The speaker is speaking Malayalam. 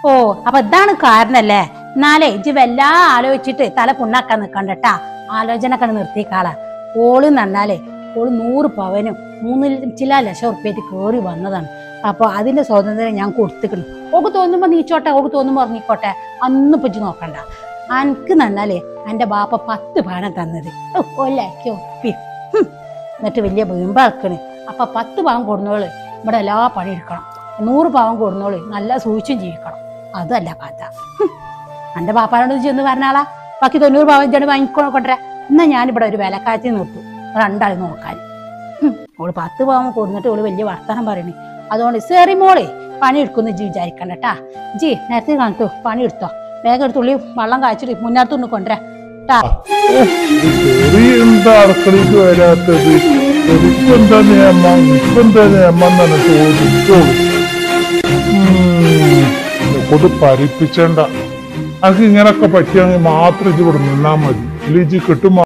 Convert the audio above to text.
ഓ അപ്പൊ ഇതാണ് കാരണല്ലേ എന്നാലേ ഇജ്ജ് വല്ലാ ആലോചിച്ചിട്ട് തല പുണ്ണാക്കാൻ നിക്കണ്ടട്ടാ ആലോചന ഒക്കെ നിർത്തിക്കാളാ ഓള് നന്നാലേ ഓള് നൂറ് പവനും മൂന്ന് ചില ലക്ഷം ഉറുപ്പ്യക്ക് കയറി വന്നതാണ് അപ്പൊ അതിന്റെ സ്വാതന്ത്ര്യം ഞാൻ കൊടുത്തിക്കണം ഓക്ക് തോന്നുമ്പോ നീച്ചോട്ടെ ഓക്ക് തോന്നുമ്പോ ഉറങ്ങിക്കോട്ടെ അന്ന് ഇപ്പൊ ഇജ്ജ് നോക്കണ്ട അനക്ക് നന്നാലേ എന്റെ ബാപ്പ പത്ത് പവനം തന്നത് ഓ, ഒലക്കി ഒപ്പി ഹും. എന്നിട്ട് വലിയ വീമ്പാക്കണ് അപ്പൊ പത്ത് പാവം കൊടുന്നോള് ഇവിടെ എല്ലാ പണി എടുക്കണം നൂറ് പാവം കൊടുന്നോള് നല്ല സൂക്ഷിച്ചും ജീവിക്കണം അതല്ല കഥ ഹും. എന്റെ പാപ്പാനോട് ചെന്ന് പറഞ്ഞാളാ ബാക്കി തൊണ്ണൂറ് പാവം ഇജ്ജാണ് വാങ്ങിക്കൊണ്ടേ എന്നാ ഞാനിവിടെ ഒരു വിലക്കാറ്റി നിർത്തും രണ്ടാൾ നോക്കാൻ ഹും. ഓള് പത്ത് പാവം കൊടുന്നിട്ട് ഓള് വലിയ വർത്തമാനം പറയണേ അതുകൊണ്ട് സെറി മോളെ പണി എടുക്കുന്നു ജി വിചാരിക്കണ്ട ട്ടാ ജി നേരത്തെ കാണിട്ടോ പണി എടുത്തോ വേഗം എടുത്തുള്ളി വെള്ളം കാച്ചിട്ട് മുന്നേറത്തൊന്ന് കൊണ്ടുവരാ ട്ടാ ചെറിയ എന്താ അടുക്കളയ്ക്ക് വരാത്തത് ഇപ്പൊ എന്താ നിയമം ഇപ്പൊ എന്താ നിയമം എന്നാണ് ചോദിച്ചോളൂ കൊണ്ട് പരിപ്പിച്ചണ്ട അനക്ക് ഇങ്ങനൊക്കെ പറ്റിയാണെങ്കിൽ മാത്രം ഇജ്ജ് ഇവിടെ നിന്നാ മതി ഇല്ലെങ്കിൽ ഇജ്ജ് കിട്ടും